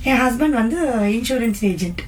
என் husband வந்து insurance agent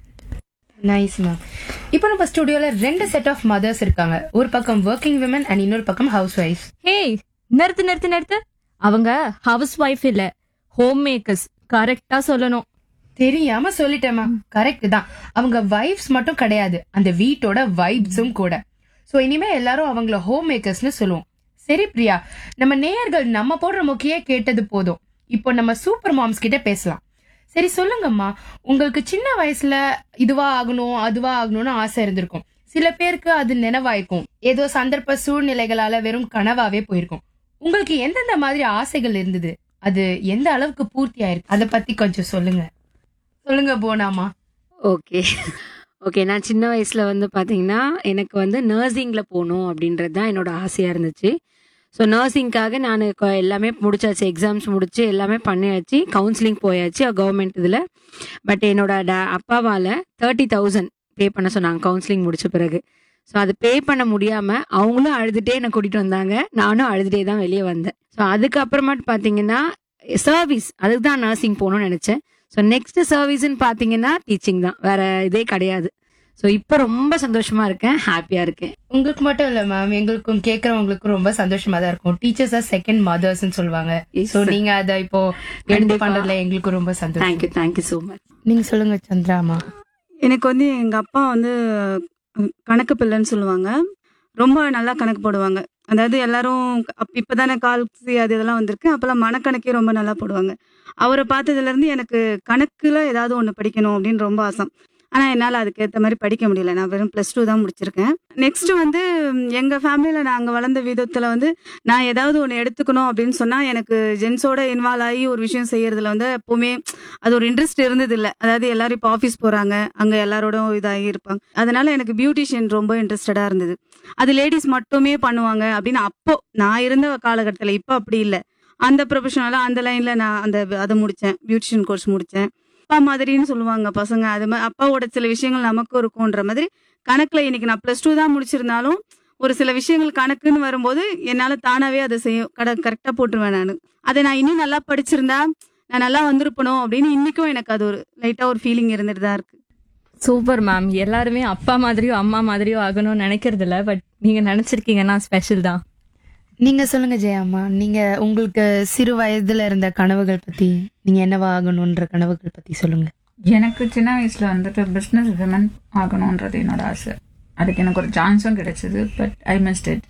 nice ma'am இப்போ நம்ம ஸ்டுடியோல ரெண்டு செட் ஆஃப் மதர்ஸ் இருக்காங்க ஒரு பக்கம் ஒர்க்கிங் விமன் அண்ட் இன்னொரு பக்கம் ஹவுஸ் ஒய்ஃப் ஹேய் நிறுத்து நிறுத்து நிறுத்து அவங்க ஹவுஸ் ஒய்ஃப் இல்ல ஹோம் மேக்கர்ஸ் கரெக்டா சொல்லணும் தெரியாம சொல்லிட்டேமா கரெக்ட் தான் அவங்க வைஃப்ஸ் மட்டும் கிடையாது அந்த வீட்டோட வைப்ஸும் கூட சோ இனிமே எல்லாரும் அவங்கள ஹோம் மேக்கர்ஸ்னு சொல்லுவோம் சரி பிரியா நம்ம நேயர்கள் நம்ம போடுற முக்கியே கேட்டது போதும் இப்போ நம்ம சூப்பர் மாம்ஸ் கிட்ட பேசலாம் சரி சொல்லுங்கம்மா உங்களுக்கு சின்ன வயசுல இதுவா ஆகணும் அதுவா ஆகணும்னு ஆசை இருந்திருக்கும் சில பேருக்கு அது நினைவாயிருக்கும் ஏதோ சந்தர்ப்ப சூழ்நிலைகளால வெறும் கனவாவே போயிருக்கும் உங்களுக்கு எந்தெந்த மாதிரி ஆசைகள் இருந்தது அது எந்த அளவுக்கு பூர்த்தி ஆயிருக்கு அதை பத்தி கொஞ்சம் சொல்லுங்க சொல்லுங்க போனாமா ஓகே ஓகே நான் சின்ன வயசுல வந்து பாத்தீங்கன்னா எனக்கு வந்து நர்சிங்ல போகணும் அப்படின்றது தான் என்னோட ஆசையா இருந்துச்சு ஸோ நர்சிங்காக நான் எல்லாமே முடிச்சாச்சு எக்ஸாம்ஸ் முடிச்சு எல்லாமே பண்ணியாச்சு கவுன்சிலிங் போயாச்சு கவர்மெண்ட் இதில் பட் என்னோட டா அப்பாவால் தேர்ட்டி தௌசண்ட் பே பண்ண சொன்னாங்க கவுன்சிலிங் முடிச்ச பிறகு ஸோ அது பே பண்ண முடியாமல் அவங்களும் அழுதுகிட்டே என்னை கூட்டிகிட்டு வந்தாங்க நானும் அழுதுகிட்டே தான் வெளியே வந்தேன் ஸோ அதுக்கப்புறமாட்டு பார்த்தீங்கன்னா சர்வீஸ் அதுக்கு தான் நர்சிங் போகணும்னு நினச்சேன் ஸோ நெக்ஸ்ட் சர்வீஸ்ன்னு பார்த்தீங்கன்னா டீச்சிங் தான் வேற இதே கிடையாது ஸோ இப்போ ரொம்ப சந்தோஷமா இருக்கேன் ஹாப்பியா இருக்கேன் உங்களுக்கு மட்டும் இல்ல மேம் எங்களுக்கும் கேக்குறவங்களுக்கும் ரொம்ப சந்தோஷமா தான் இருக்கும் டீச்சர்ஸ் ஆர் செகண்ட் மதர்ஸ் சொல்லுவாங்க Yes, சோ sir. நீங்க அத இப்போ எடுத்து கண்டிப்பா. பண்றதுல எங்களுக்கும் ரொம்ப சந்தோஷம் தேங்க்யூ தேங்க்யூ ஸோ மச் நீங்க சொல்லுங்க சந்திராமா எனக்கு வந்து எங்க அப்பா வந்து அஹ், கணக்கு பிள்ளைன்னு சொல்லுவாங்க ரொம்ப நல்லா கணக்கு போடுவாங்க அதாவது எல்லாரும் அப்ப இப்பதானே கால்சி அது இதெல்லாம் வந்திருக்கு அப்பெல்லாம் மனக்கணக்கே ரொம்ப நல்லா போடுவாங்க அவரை பார்த்ததுல இருந்து எனக்கு கணக்குல ஏதாவது ஒண்ணு படிக்கணும் அப்படின்னு ரொம்ப ஆசை ஆனா என்னால அதுக்கு ஏத்த மாதிரி படிக்க முடியல நான் வெறும் பிளஸ் டூ தான் முடிச்சிருக்கேன் நெக்ஸ்ட் வந்து ம், எங்க ஃபேமிலியில நாங்க வளர்ந்த விதத்துல வந்து நான் ஏதாவது ஒண்ணு எடுத்துக்கணும் அப்படின்னு சொன்னா எனக்கு ஜென்ஸோட இன்வால்வ் ஆகி ஒரு விஷயம் செய்யறதுல வந்து எப்பவுமே அது ஒரு இன்ட்ரெஸ்ட் இருந்தது இல்ல அதாவது எல்லாரும் இப்போ ஆஃபீஸ் போறாங்க அங்க எல்லாரோட இதாகி இருப்பாங்க அதனால எனக்கு பியூட்டிஷியன் ரொம்ப இன்ட்ரெஸ்டடா இருந்தது அது லேடிஸ் மட்டுமே பண்ணுவாங்க அப்படின்னு அப்போ நான் இருந்த காலகட்டத்தில் இப்போ அப்படி இல்லை அந்த ப்ரொஃபஷனலா அந்த லைன்ல நான் அந்த அதை முடிச்சேன் பியூட்டிஷியன் கோர்ஸ் முடிச்சேன் அப்பா மாதிரின்னு சொல்லுவாங்க பசங்க அது மாதிரி அப்பாவோட சில விஷயங்கள் நமக்கும் இருக்கும்ன்ற மாதிரி கணக்குல இன்னைக்கு நான் பிளஸ் டூ தான் முடிச்சிருந்தாலும் ஒரு சில விஷயங்கள் கணக்குன்னு வரும்போது என்னால தானாவே அதை செய்யும் கட கரெக்டா போட்டுருவேன் நான் அதை நான் இன்னும் நல்லா படிச்சிருந்தா நான் நல்லா வந்திருப்பணும் அப்படின்னு இன்னைக்கும் எனக்கு அது ஒரு லைட்டா ஒரு ஃபீலிங் இருந்துட்டு தான் இருக்கு சூப்பர் மேம் எல்லாருமே அப்பா மாதிரியோ அம்மா மாதிரியோ ஆகணும்னு நினைக்கிறது இல்ல பட் நீங்க நினைச்சிருக்கீங்கன்னா ஸ்பெஷல் தான் நீங்க சொல்லுங்க ஜெயாம்மா நீங்க உங்களுக்கு சிறு வயதுல இருந்த கனவுகள் பத்தி நீங்க என்னவா ஆகணும்ன்ற கனவுகள் பத்தி சொல்லுங்க எனக்கு சின்ன வயசுல வந்துட்டு பிஸ்னஸ் விமன் ஆகணுன்றது என்னோட ஆசை அதுக்கு எனக்கு ஒரு சான்ஸும் கிடைச்சது பட் ஐ மிஸ்ட் இட்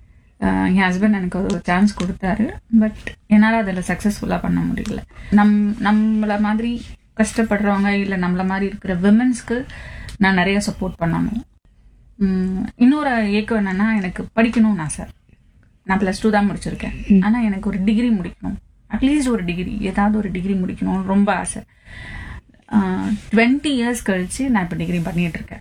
என் ஹஸ்பண்ட் எனக்கு ஒரு சான்ஸ் கொடுத்தாரு பட் என்னால் அதில் சக்ஸஸ்ஃபுல்லாக பண்ண முடியல நம் நம்மள மாதிரி கஷ்டப்படுறவங்க இல்லை நம்மள மாதிரி இருக்கிற விமன்ஸ்க்கு நான் நிறைய சப்போர்ட் பண்ணணும் உம், இன்னொரு ஏக்கம் என்னன்னா எனக்கு படிக்கணும்னு ஆசை நான் ப்ளஸ் டூ தான் முடிச்சிருக்கேன் ஆனால் எனக்கு ஒரு டிகிரி முடிக்கணும் அட்லீஸ்ட் ஒரு டிகிரி ஏதாவது ஒரு டிகிரி முடிக்கணும்னு ரொம்ப ஆசை டுவெண்ட்டி இயர்ஸ் கழிச்சு நான் இப்போ டிகிரி பண்ணிட்டு இருக்கேன்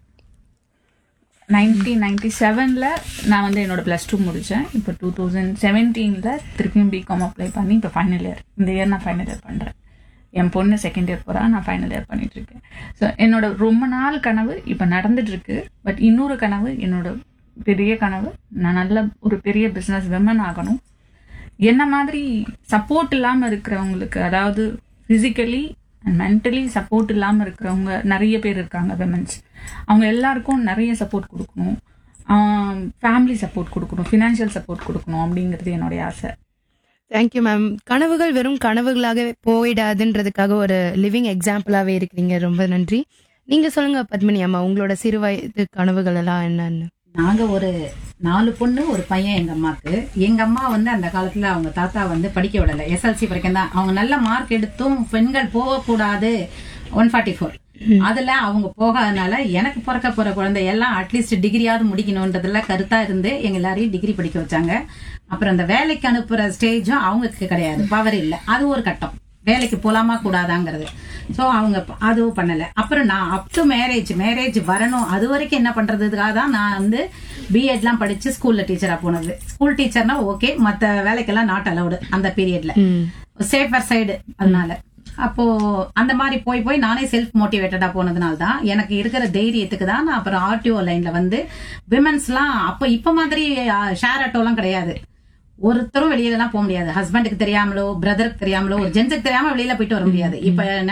நைன்டீன் நைன்டி செவனில் நான் வந்து என்னோட ப்ளஸ் டூ முடித்தேன் இப்போ டூ தௌசண்ட் செவன்டீனில் திருப்பியும் பிகாம் அப்ளை பண்ணி இப்போ ஃபைனல் இயர் இந்த இயர் நான் ஃபைனல் இயர் பண்ணுறேன் என் பொண்ணு செகண்ட் இயர் போகிறா நான் ஃபைனல் இயர் பண்ணிட்டு இருக்கேன் ஸோ என்னோட ரொம்ப நாள் கனவு இப்போ நடந்துட்டு இருக்கு பட் இன்னொரு கனவு என்னோட பெரிய கனவு நான் நல்ல ஒரு பெரிய பிஸ்னஸ் விமன் ஆகணும் என்ன மாதிரி சப்போர்ட் இல்லாமல் இருக்கிறவங்களுக்கு அதாவது ஃபிசிக்கலி அண்ட் மென்டலி சப்போர்ட் இல்லாமல் இருக்கிறவங்க நிறைய பேர் இருக்காங்க விமன்ஸ் அவங்க எல்லாருக்கும் நிறைய சப்போர்ட் கொடுக்கணும் ஃபேமிலி சப்போர்ட் கொடுக்கணும் ஃபினான்ஷியல் சப்போர்ட் கொடுக்கணும் அப்படிங்கிறது என்னுடைய ஆசை தேங்க்யூ மேம் கனவுகள் வெறும் கனவுகளாக போயிடாதுன்றதுக்காக ஒரு லிவிங் எக்ஸாம்பிளாவே இருக்கிறீங்க ரொம்ப நன்றி நீங்க சொல்லுங்க பத்மினி அம்மா உங்களோட சிறு வயது கனவுகள் எல்லாம் என்னன்னு நாங்க ஒரு நாலு பொண்ணு ஒரு பையன் எங்க அம்மாக்கு எங்க அம்மா வந்து அந்த காலத்துல அவங்க தாத்தா வந்து படிக்க விடல எஸ்எல்சி வரைக்கும் தான் அவங்க நல்ல மார்க் எடுத்தும் பெண்கள் போகக்கூடாது ஒன் ஃபார்ட்டி ஃபோர் அதுல அவங்க போகாதனால எனக்கு பிறக்க போற குழந்தை எல்லாம் அட்லீஸ்ட் டிகிரியாவது முடிக்கணும்ன்றதுல கருத்தா இருந்து எங்க எல்லாரையும் டிகிரி படிக்க வச்சாங்க அப்புறம் அந்த வேலைக்கு அனுப்புற ஸ்டேஜும் அவங்களுக்கு கிடையாது பவர் இல்ல அது ஒரு கட்டம் வேலைக்கு போலாமா கூடாதாங்கிறது சோ அவங்க ப- அதுவும் பண்ணல அப்புறம் நான் அப் டு மேரேஜ் மேரேஜ் வரணும் அது வரைக்கும் என்ன பண்றதுக்காக தான் நான் வந்து பிஎட்லாம் படிச்சு ஸ்கூல்ல டீச்சரா போனது ஸ்கூல் டீச்சர்னா ஓகே மத்த வேலைக்கெல்லாம் நாட் அலௌடு அந்த பீரியட்ல சேஃபர் சைடு அதனால அப்போ அந்த மாதிரி போய் போய் நானே செல்ஃப் மோட்டிவேட்டடா போனதுனால தான் எனக்கு இருக்கிற தைரியத்துக்கு தான் நான் அப்புறம் ஆர்டிஓ லைன்ல வந்து விமன்ஸ்லாம் அப்ப இப்ப மாதிரி ஷேர் ஆட்டோலாம் கிடையாது ஒருத்தரும் வெளியில எல்லாம் போக முடியாது ஹஸ்பண்டுக்கு தெரியாமலோ பிரதருக்கு தெரியாமலோ ஒரு ஜென்ஸுக்கு தெரியாம வெளியில போயிட்டு வர முடியாது இப்ப